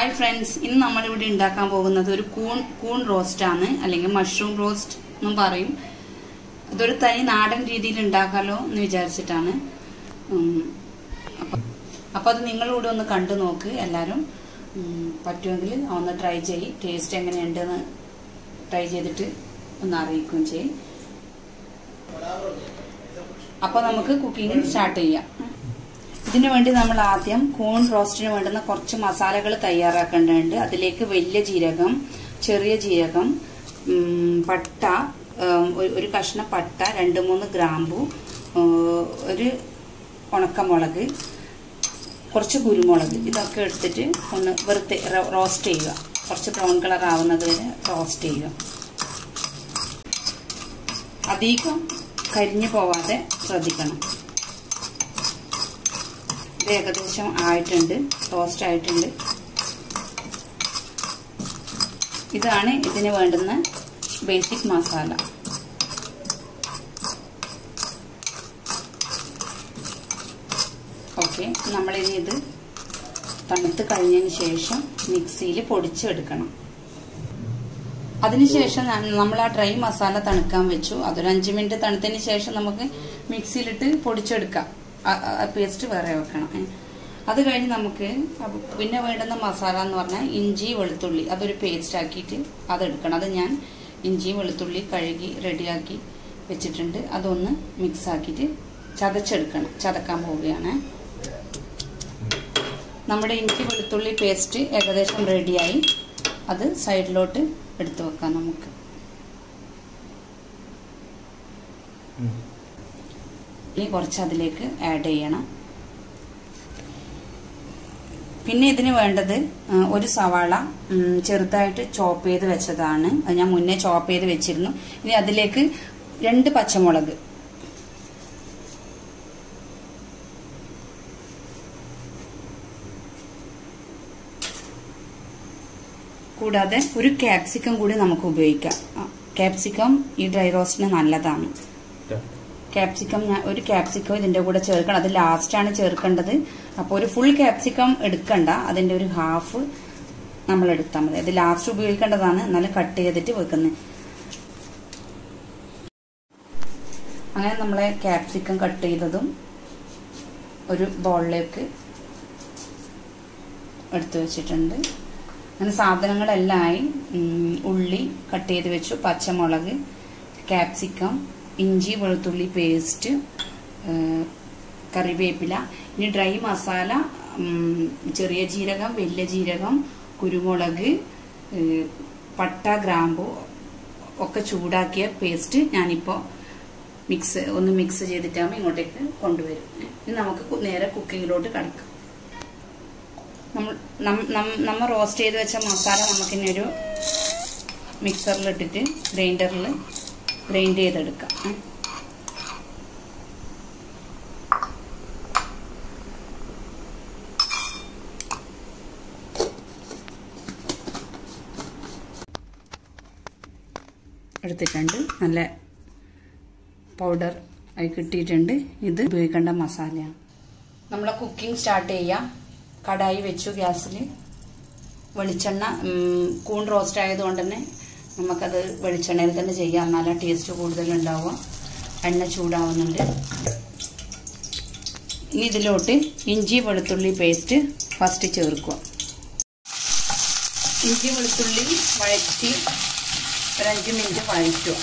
Hi friends ഇന്ന് നമ്മളിവിടെ ഉണ്ടാക്കാൻ പോകുന്നത് ഒരു കൂൺ കൂൺ റോസ്റ്റ് ആണ് അല്ലെങ്കിൽ മഷ്റൂം റോസ്റ്റ് എന്നും പറയും ഇതൊരു തനി നാടൻ രീതിയിൽ ഉണ്ടാക്കാലോ എന്ന് വിചാരിച്ചിട്ടാണ് ഉം, അപ്പൊ അപ്പൊ അത് നിങ്ങളിവിടെ ഒന്ന് കണ്ടു നോക്ക് എല്ലാവരും ഉം, പറ്റുമെങ്കിൽ ഒന്ന് ട്രൈ ചെയ്യ് ടേസ്റ്റ് എങ്ങനെയുണ്ടെന്ന് ട്രൈ ചെയ്തിട്ട് ഒന്ന് അറിയിക്കുകയും ചെയ്യും അപ്പൊ നമുക്ക് കുക്കിംഗ് സ്റ്റാർട്ട് ചെയ്യാം ഇതിനു വേണ്ടി നമ്മൾ ആദ്യം കൂൺ റോസ്റ്റിന് വേണ്ടുന്ന കുറച്ച് മസാലകൾ തയ്യാറാക്കേണ്ടതുണ്ട് അതിലേക്ക് വലിയ ജീരകം ചെറിയ ജീരകം ഉം, പട്ട ഉം, ഒരു- ഒരു കഷ്ണം പട്ട രണ്ട് മൂന്ന് ഗ്രാമ്പു ഉം, ഒരു ഉണക്കമുളക് കുറച്ച് കുരുമുളക് ഇതൊക്കെ എടുത്തിട്ട് ഒന്ന് വെറുതെ റോ- റോസ്റ്റ് ചെയ്യുക കുറച്ച് ബ്രൗൺ കളർ ആവുന്നത് വരെ റോസ്റ്റ് ചെയ്യുക അധികം കരിഞ്ഞു പോവാതെ ശ്രദ്ധിക്കണം ഇത് ഏകദേശം ആയിട്ടുണ്ട് റോസ്റ്റ് ആയിട്ടുണ്ട് ഇതാണ് ഇതിന് വേണ്ടുന്ന ബേസിക് മസാല ഓക്കെ നമ്മളിനി ഇത് തണുത്ത് കഴിഞ്ഞതിന് ശേഷം മിക്സിയിൽ പൊടിച്ചെടുക്കണം അതിനുശേഷം നമ്മൾ ആ ഡ്രൈ മസാല തണുക്കാൻ വെച്ചു അതൊരു അഞ്ച് മിനിറ്റ് തണുത്തതിന് ശേഷം നമുക്ക് മിക്സിയിലിട്ട് പൊടിച്ചെടുക്കാം പേസ്റ്റ് വേറെ വെക്കണം ഏ. അത് കഴിഞ്ഞ് നമുക്ക് അപ്പൊ പിന്നെ വേണ്ടുന്ന മസാല എന്ന് പറഞ്ഞാൽ ഇഞ്ചി വെളുത്തുള്ളി അതൊരു പേസ്റ്റ് ആക്കിയിട്ട് അതെടുക്കണം അത് ഞാൻ ഇഞ്ചി വെളുത്തുള്ളി കഴുകി റെഡിയാക്കി വെച്ചിട്ടുണ്ട് അതൊന്ന് മിക്സ് ആക്കിയിട്ട് ചതച്ചെടുക്കണം ചതക്കാൻ പോവുകയാണ് നമ്മുടെ ഇഞ്ചി വെളുത്തുള്ളി പേസ്റ്റ് ഏകദേശം റെഡിയായി അത് സൈഡിലോട്ട് എടുത്തു വെക്കാം നമുക്ക് ഇനി കുറച്ച് അതിലേക്ക് ആഡ് ചെയ്യണം പിന്നെ ഇതിന് വേണ്ടത് ആ, ഒരു സവാള ഉം, ചെറുതായിട്ട് ചോപ്പ് ചെയ്ത് വെച്ചതാണ് അത് ഞാൻ മുന്നേ ചോപ്പ് ചെയ്ത് വെച്ചിരുന്നു ഇനി അതിലേക്ക് രണ്ട് പച്ചമുളക് കൂടാതെ ഒരു ക്യാപ്സിക്കം കൂടി നമുക്ക് ഉപയോഗിക്കാം ക്യാപ്സിക്കം ഈ ഡ്രൈ റോസ്റ്റിന് നല്ലതാണ് ക്യാപ്സിക്കം ഞാൻ ഒരു ക്യാപ്സിക്കം ഇതിന്റെ കൂടെ ചേർക്കണം അത് ലാസ്റ്റ് ആണ് ചേർക്കേണ്ടത് അപ്പോൾ ഒരു ഫുൾ ക്യാപ്സിക്കം എടുക്കണ്ട അതിന്റെ ഒരു ഹാഫ് നമ്മൾ എടുത്താൽ മതി അത് ലാസ്റ്റ് ഉപയോഗിക്കേണ്ടതാണ് എന്നാലും കട്ട് ചെയ്തിട്ട് വെക്കുന്നത് അങ്ങനെ നമ്മളെ ക്യാപ്സിക്കം കട്ട് ചെയ്തതും ഒരു ബോളിലേക്ക് എടുത്തു വെച്ചിട്ടുണ്ട് അങ്ങനെ സാധനങ്ങളെല്ലാം ആയി ഉം, ഉള്ളി കട്ട് ചെയ്ത് വെച്ചു പച്ചമുളക് ക്യാപ്സിക്കം ഇഞ്ചി വെളുത്തുള്ളി പേസ്റ്റ് ഏഹ്, കറിവേപ്പില ഇനി ഡ്രൈ മസാല ഉം, ചെറിയ ജീരകം വലിയ ജീരകം കുരുമുളക് ഏഹ്, പട്ട ഗ്രാമ്പു ഒക്കെ ചൂടാക്കിയ പേസ്റ്റ് ഞാനിപ്പോൾ മിക്സ് ഒന്ന് മിക്സ് ചെയ്തിട്ടാകുമ്പോൾ ഇങ്ങോട്ടേക്ക് കൊണ്ടുവരും ഇനി നമുക്ക് കു- നേരെ കുക്കിങ്ങിലോട്ട് കിടക്കാം നമ്മൾ നം- നം- നമ്മ റോസ്റ്റ് ചെയ്ത് വെച്ച മസാല നമുക്കിനി ഒരു മിക്സറിലിട്ടിട്ട് ഗ്രൈൻഡറിൽ ഗ്രൈൻഡ് ചെയ്തെടുക്കാം ഏ. എടുത്തിട്ടുണ്ട് നല്ല പൗഡർ ആയി കിട്ടിയിട്ടുണ്ട് ഇത് ഉപയോഗിക്കേണ്ട മസാലയാണ് നമ്മളെ കുക്കിംഗ് സ്റ്റാർട്ട് ചെയ്യാം കടായി വെച്ചു ഗ്യാസിൽ വെളിച്ചെണ്ണ ഉം, കൂൺ റോസ്റ്റ് ആയതുകൊണ്ട് തന്നെ നമുക്കത് വെളിച്ചെണ്ണയിൽ തന്നെ ചെയ്യാം എന്നാലും ടേസ്റ്റ് കൂടുതലുണ്ടാവുക എണ്ണ ചൂടാവുന്നുണ്ട് ഇനി ഇതിലോട്ട് ഇഞ്ചി വെളുത്തുള്ളി പേസ്റ്റ് ഫസ്റ്റ് ചേർക്കുക ഇഞ്ചി വെളുത്തുള്ളി വഴറ്റി ഒരു അഞ്ച് മിനിറ്റ് വഴറ്റുക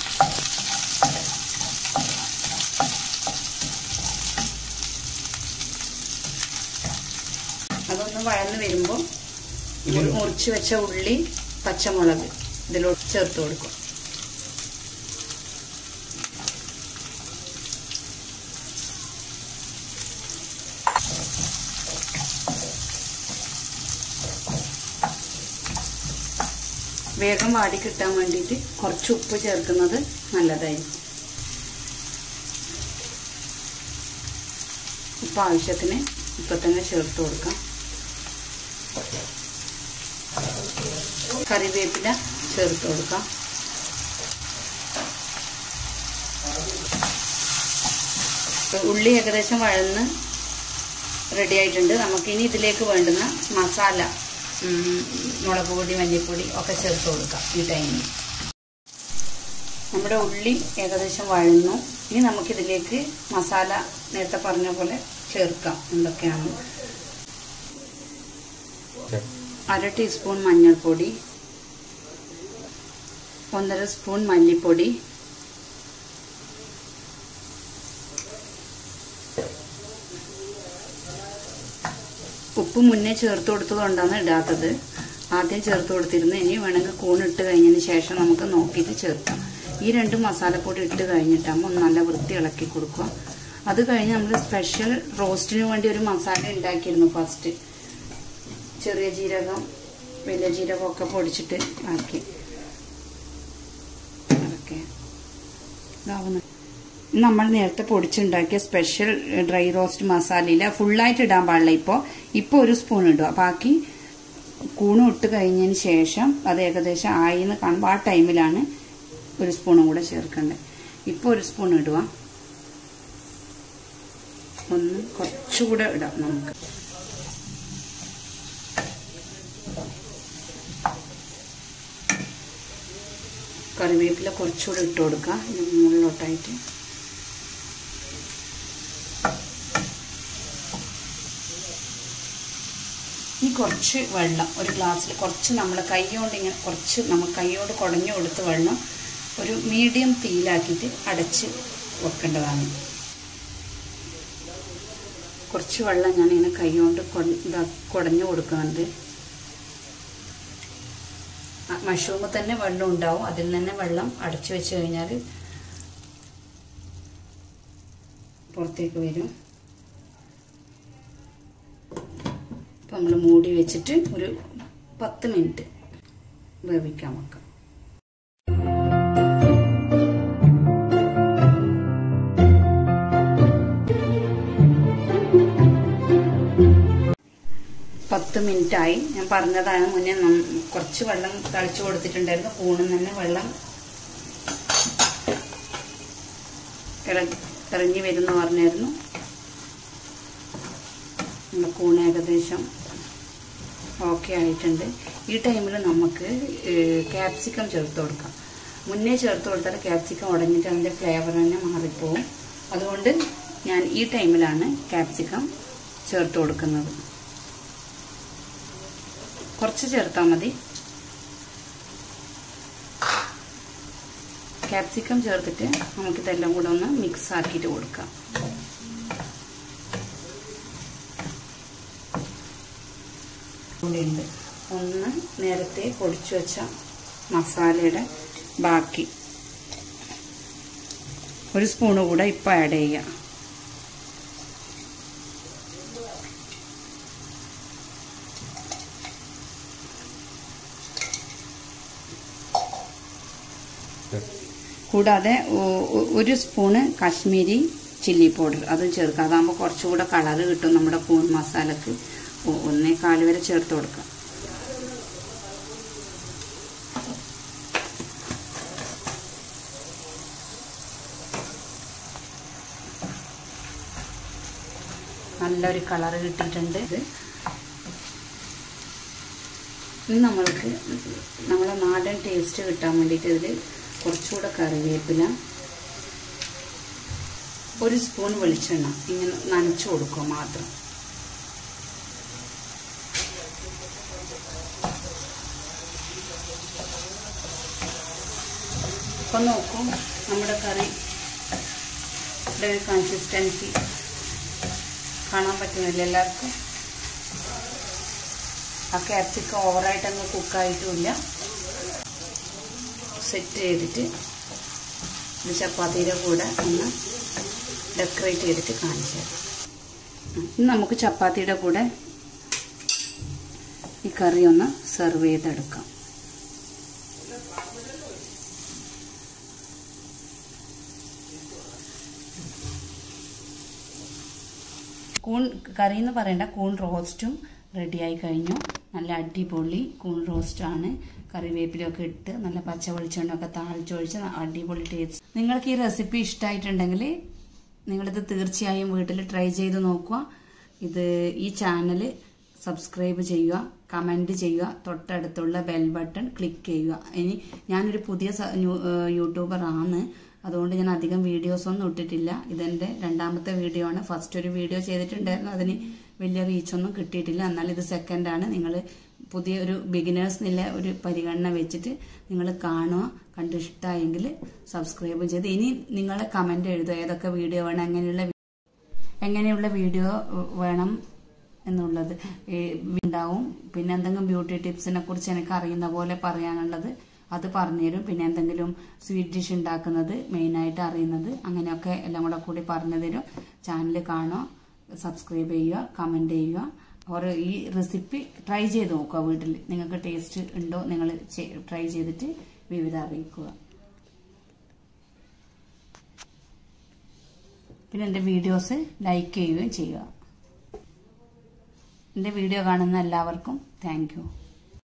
അതൊന്ന് വഴന്ന് വരുമ്പോൾ മുറിച്ച് വെച്ച ഉള്ളി പച്ചമുളക് ഇതിലോട്ട് ചേർത്ത് കൊടുക്കും വേഗം വാടി കിട്ടാൻ വേണ്ടിയിട്ട് കുറച്ച് ഉപ്പ് ചേർക്കുന്നത് നല്ലതായിരിക്കും ഉപ്പ് ആവശ്യത്തിന് ഇപ്പൊ തന്നെ ചേർത്ത് കൊടുക്കാം കറിവേപ്പില ചേർത്ത് കൊടുക്കാം ഇപ്പൊ ഉള്ളി ഏകദേശം വഴന്ന് റെഡി ആയിട്ടുണ്ട് നമുക്കിനി ഇതിലേക്ക് വേണ്ടുന്ന മസാല ഉം, മുളക് പൊടി മല്ലിപ്പൊടി ഒക്കെ ചേർത്ത് കൊടുക്കാം ഈ ടൈമിൽ നമ്മുടെ ഉള്ളി ഏകദേശം വഴന്നു ഇനി നമുക്കിതിലേക്ക് മസാല നേരത്തെ പറഞ്ഞ പോലെ ചേർക്കാം എന്തൊക്കെയാണ് അര ടീസ്പൂൺ മഞ്ഞൾപ്പൊടി ഒന്നര സ്പൂൺ മല്ലിപ്പൊടി ഉപ്പ് മുന്നേ ചേർത്ത് കൊടുത്തതുകൊണ്ടാണ് ഇടാത്തത് ആദ്യം ചേർത്ത് കൊടുത്തിരുന്നു ഇനി വേണമെങ്കിൽ കൂൺ ഇട്ട് കഴിഞ്ഞതിന് ശേഷം നമുക്ക് നോക്കിയിട്ട് ചേർക്കാം ഈ രണ്ട് മസാലപ്പൊടി ഇട്ട് കഴിഞ്ഞിട്ടാകുമ്പോൾ ഒന്ന് നല്ല വൃത്തി ഇളക്കി കൊടുക്കുക അത് കഴിഞ്ഞ് നമ്മൾ സ്പെഷ്യൽ റോസ്റ്റിന് വേണ്ടി ഒരു മസാല ഉണ്ടാക്കിയിരുന്നു ഫസ്റ്റ് ചെറിയ ജീരകം വലിയ ജീരകം ഒക്കെ പൊടിച്ചിട്ട് ആക്കി അതൊക്കെ ഇതാവുന്നു നമ്മൾ നേരത്തെ പൊടിച്ചുണ്ടാക്കിയ സ്പെഷ്യൽ ഡ്രൈ റോസ്റ്റ് മസാലയിൽ ഫുള്ളായിട്ട് ഇടാൻ പാടില്ല ഇപ്പോൾ ഇപ്പോൾ ഒരു സ്പൂൺ ഇടുക ബാക്കി കൂണും ഇട്ട് കഴിഞ്ഞതിന് ശേഷം അത് ഏകദേശം ആയി എന്ന് കാണുമ്പോൾ ആ ടൈമിലാണ് ഒരു സ്പൂണും കൂടെ ചേർക്കേണ്ടത് ഇപ്പോൾ ഒരു സ്പൂൺ ഇടുക ഒന്ന് കുറച്ചുകൂടെ ഇടാം നമുക്ക് കറിവേപ്പില കുറച്ചുകൂടെ ഇട്ട് കൊടുക്കാം ഇതിന് മുകളിലോട്ടായിട്ട് ഈ കുറച്ച് വെള്ളം ഒരു ഗ്ലാസ്സിൽ കുറച്ച് നമ്മൾ കൈ കൊണ്ട് ഇങ്ങനെ കുറച്ച് നമ്മൾ കൈ കൊണ്ട് കുടഞ്ഞു കൊടുത്ത് വെള്ളം ഒരു മീഡിയം തീയിലാക്കിയിട്ട് അടച്ച് വെക്കേണ്ടതാണ് കുറച്ച് വെള്ളം ഞാനിങ്ങനെ കൈ കൊണ്ട് കുടഞ്ഞു കൊടുക്കുന്നുണ്ട് മഷ്റൂമിൽ തന്നെ വെള്ളം ഉണ്ടാവും അതിൽ തന്നെ വെള്ളം അടച്ചു വെച്ച് കഴിഞ്ഞാൽ പുറത്തേക്ക് വരും അപ്പം നമ്മൾ മൂടി വെച്ചിട്ട് ഒരു പത്ത് മിനിറ്റ് വേവിക്കാൻ വെക്കാം പത്ത് മിനിറ്റായി ഞാൻ പറഞ്ഞതാണ് മുന്നേ നം- കുറച്ച് വെള്ളം തളിച്ചു കൊടുത്തിട്ടുണ്ടായിരുന്നു കൂണിൽ തന്നെ വെള്ളം ഇറ- ഇറങ്ങി വരുന്നു പറഞ്ഞായിരുന്നു നമ്മുടെ കൂണ് ഏകദേശം ഓക്കെ ആയിട്ടുണ്ട് ഈ ടൈമിൽ നമുക്ക് ക്യാപ്സിക്കം ചേർത്ത് കൊടുക്കാം മുന്നേ ചേർത്ത് കൊടുത്താൽ ക്യാപ്സിക്കം ഉടഞ്ഞിട്ട് അതിൻ്റെ ഫ്ലേവർ തന്നെ മാറിപ്പോവും അതുകൊണ്ട് ഞാൻ ഈ ടൈമിലാണ് ക്യാപ്സിക്കം ചേർത്ത് കൊടുക്കുന്നത് കുറച്ച് ചേർത്താൽ മതി ക്യാപ്സിക്കം ചേർത്തിട്ട് നമുക്കിതെല്ലാം കൂടെ ഒന്ന് മിക്സ് ആക്കിയിട്ട് കൊടുക്കാം ഉണ്ട് ഒന്ന് നേരത്തെ പൊടിച്ചു വെച്ച മസാലയുടെ ബാക്കി ഒരു സ്പൂണ് കൂടെ ഇപ്പം ആഡ് ചെയ്യാം കൂടാതെ ഒ- ഒ- ഒരു സ്പൂണ് കാശ്മീരി ചില്ലി പൗഡർ അതും ചേർക്കുക അതാകുമ്പോൾ കുറച്ചുകൂടെ കളറ് കിട്ടും നമ്മുടെ കൂൺ മസാലക്ക് ഒ- ഒന്നേ കാല് വരെ ചേർത്ത് കൊടുക്കാം നല്ലൊരു കളറ് കിട്ടിയിട്ടുണ്ട് ഇത് ഇനി നമ്മൾക്ക് നമ്മളെ നാടൻ ടേസ്റ്റ് കിട്ടാൻ വേണ്ടിയിട്ട് ഇതിൽ കുറച്ചുകൂടെ കറിവേപ്പില ഒരു സ്പൂൺ വെളിച്ചെണ്ണ ഇങ്ങനെ നനച്ചു കൊടുക്കുക മാത്രം അപ്പം നോക്കൂ നമ്മുടെ കറി ഒരു കൺസിസ്റ്റൻസി കാണാൻ പറ്റുന്നില്ല എല്ലാവർക്കും ആ ക്യാപ്സിക്കം ഓവറായിട്ട് അങ്ങ് കുക്കായിട്ടുമില്ല സെറ്റ് ചെയ്തിട്ട് ഇത് ചപ്പാത്തിയുടെ കൂടെ ഒന്ന് ഡെക്കറേറ്റ് ചെയ്തിട്ട് കാണിച്ചു തരാം ഇനി നമുക്ക് ചപ്പാത്തിയുടെ കൂടെ ഈ കറി ഒന്ന് സെർവ് ചെയ്തെടുക്കാം കൂൺ കറി എന്ന് പറയേണ്ട കൂൺ റോസ്റ്റും റെഡിയായി കഴിഞ്ഞു നല്ല അടിപൊളി കൂൺ റോസ്റ്റാണ് കറിവേപ്പിലൊക്കെ ഇട്ട് നല്ല പച്ച വെളിച്ചെണ്ണയൊക്കെ താളിച്ചൊഴിച്ച് അടിപൊളി ടേസ്റ്റ് നിങ്ങൾക്ക് ഈ റെസിപ്പി ഇഷ്ടമായിട്ടുണ്ടെങ്കിൽ നിങ്ങളിത് തീർച്ചയായും വീട്ടിൽ ട്രൈ ചെയ്ത് നോക്കുക ഇത് ഈ ചാനൽ സബ്സ്ക്രൈബ് ചെയ്യുക കമന്റ് ചെയ്യുക തൊട്ടടുത്തുള്ള ബെൽ ബട്ടൺ ക്ലിക്ക് ചെയ്യുക ഇനി ഞാനൊരു പുതിയ സ- ന്യൂ- ഏഹ് യൂട്യൂബർ ആണ് അതുകൊണ്ട് ഞാൻ അധികം വീഡിയോസ് ഒന്നും ഇട്ടിട്ടില്ല ഇതെന്റെ രണ്ടാമത്തെ വീഡിയോ ആണ് ഫസ്റ്റ് ഒരു വീഡിയോ ചെയ്തിട്ടുണ്ടായിരുന്നു അതിന് വലിയ റീച്ചൊന്നും കിട്ടിയിട്ടില്ല എന്നാൽ ഇത് സെക്കൻഡ് ആണ് നിങ്ങൾ പുതിയ ഒരു ബിഗിനേഴ്സ് നില ഒരു പരിഗണന വെച്ചിട്ട് നിങ്ങൾ കാണുക കണ്ട് ഇഷ്ടമായെങ്കിൽ സബ്സ്ക്രൈബ് ചെയ്ത് ഇനി നിങ്ങൾ കമന്റ് എഴുതുക ഏതൊക്കെ വീഡിയോ വേണം എങ്ങനെയുള്ള എങ്ങനെയുള്ള വീഡിയോ വേണം എന്നുള്ളത് ഈ ഉണ്ടാവും പിന്നെ എന്തെങ്കിലും ബ്യൂട്ടി ടിപ്സിനെ കുറിച്ച് എനിക്ക് അറിയുന്ന പോലെ പറയാനുള്ളത് അത് പറഞ്ഞുതരും പിന്നെ എന്തെങ്കിലും സ്വീറ്റ് ഡിഷ് ഉണ്ടാക്കുന്നത് മെയിനായിട്ട് അറിയുന്നത് അങ്ങനെയൊക്കെ എല്ലാം കൂടെ കൂടി പറഞ്ഞു തരും ചാനൽ കാണുക സബ്സ്ക്രൈബ് ചെയ്യുക കമന്റ് ചെയ്യുക അവർ ഈ റെസിപ്പി ട്രൈ ചെയ്ത് നോക്കുക വീട്ടിൽ നിങ്ങൾക്ക് ടേസ്റ്റ് ഉണ്ടോ നിങ്ങൾ ട്രൈ ചെയ്തിട്ട് വിവരം അറിയിക്കുക പിന്നെ എൻ്റെ വീഡിയോസ് ലൈക്ക് ചെയ്യുകയും ചെയ്യുക എൻ്റെ വീഡിയോ കാണുന്ന എല്ലാവർക്കും താങ്ക് യു